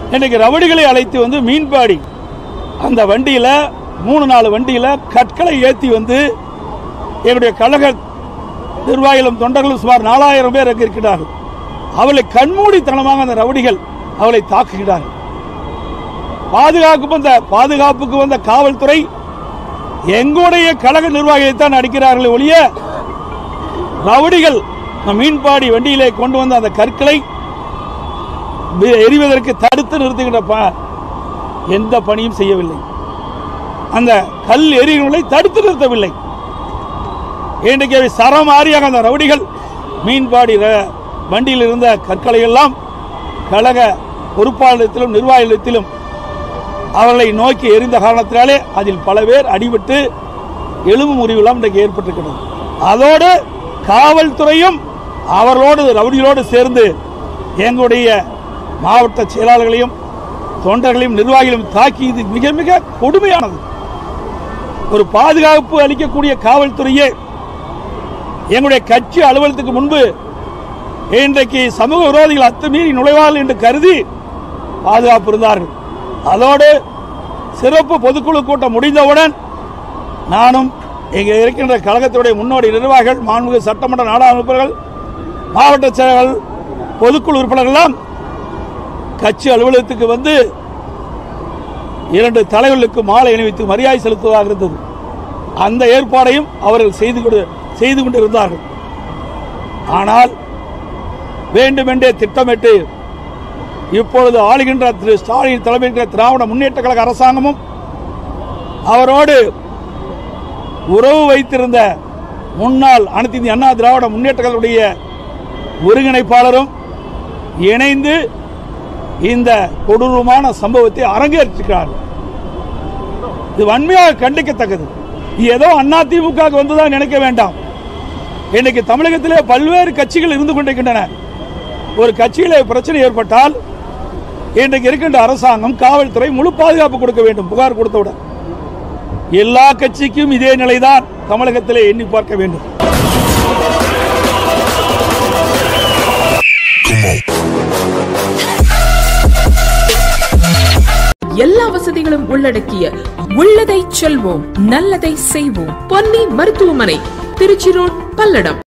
இன்னைக்கு ரவடிகளை அழைத்து வந்து மீன்பாடி அந்த வண்டியில மூணு நாலு வண்டியில கற்களை ஏத்தி வந்து எங்களுடைய கழக நிர்வாகிகளும் தொண்டர்களும் சுமார் நாலாயிரம் பேர் அங்கு இருக்கிறார்கள் அவளை கண்மூடித்தனமாக அந்த ரவுடிகள் அவளை தாக்குகிறார்கள் பாதுகாப்பு வந்த பாதுகாப்புக்கு வந்த காவல்துறை எங்களுடைய கழக நிர்வாகிகளைத்தான் அடிக்கிறார்கள் ஒழிய ரவுடிகள் நம் மீன்பாடி வண்டியிலே கொண்டு வந்த அந்த கற்களை வி- எரிவதற்கு தடுத்து நிறுத்துகின்ற ப- எந்த பணியும் செய்யவில்லை அந்த கல் எரிகளை தடுத்து நிறுத்தவில்லை இன்றைக்கு அவை சரமாரியாக அந்த ரவுடிகள் மீன்பாடி ர- வண்டியில் இருந்த கற்களை எல்லாம் கழக பொறுப்பாளரிடத்திலும் நிர்வாகிகளிடத்திலும் அவர்களை நோக்கி எரிந்த காரணத்தினாலே அதில் பல பேர் அடிபட்டு எலும்பு முறிவுலாம் இன்றைக்கு ஏற்பட்டிருக்கிறது அதோடு காவல்துறையும் அவர்களோடு ரவுடிகளோடு சேர்ந்து எங்களுடைய மாவட்ட செயலாளர்களையும் தொண்டர்களையும் நிர்வாகிகளையும் தாக்கி இது மிக மிக கொடுமையானது ஒரு பாதுகாப்பு அளிக்கக்கூடிய காவல்துறையே எங்களுடைய கட்சி அலுவலகத்துக்கு முன்பு இன்றைக்கு சமூக விரோதிகள் அத்துமீறி நுழைவார்கள் என்று கருதி பாதுகாப்பு இருந்தார்கள் அதோடு சிறப்பு பொதுக்குழு கூட்டம் முடிந்தவுடன் நானும் இங்கே இருக்கின்ற கழகத்துடைய முன்னோடி நிர்வாகிகள் மாண்புமிகு சட்டமன்ற நாடாளுமன்றங்கள் மாவட்ட செயலர்கள் பொதுக்குழு உறுப்பினர்கள் எல்லாம் கட்சி அலுவலகத்துக்கு வந்து இரண்டு தலைவர்களுக்கு மாலை அணிவித்து மரியாதை செலுத்துவதாக இருந்தது அந்த ஏற்பாடையும் அவர்கள் செய்து கொண்டு செய்து கொண்டிருந்தார்கள் ஆனால் வேண்டுமென்றே திட்டமிட்டு இப்பொழுது ஆளுகின்ற திரு ஸ்டாலின் தலைமையில் திராவிட முன்னேற்ற கழக அரசாங்கமும் அவரோடு உறவு வைத்திருந்த முன்னாள் அனைத்து இந்திய அண்ணா திராவிட முன்னேற்ற கழகத்துடைய ஒருங்கிணைப்பாளரும் இணைந்து இந்த கொடூரமான சம்பவத்தை அரங்கேற்றிருக்கிறார்கள் இது வன்மையாக கண்டிக்கத்தக்கது இது ஏதோ அதிமுக வந்துதான் நினைக்க வேண்டாம் இன்னைக்கு தமிழகத்திலே பல்வேறு கட்சிகள் இருந்து கொண்டிருக்கின்றன ஒரு கட்சியிலே பிரச்சனை ஏற்பட்டால் இன்றைக்கு இருக்கின்ற அரசாங்கம் காவல்துறை முழு பாதுகாப்பு கொடுக்க வேண்டும் புகார் கொடுத்தவுடன் எல்லா கட்சிக்கும் இதே நிலைதான் தமிழகத்திலே எண்ணி பார்க்க வேண்டும் எல்லா வசதிகளும் உள்ளடக்கிய உள்ளதை செல்வோம் நல்லதை செய்வோம் பொன்னி மருத்துவமனை திருச்சி ரோட் பல்லடம்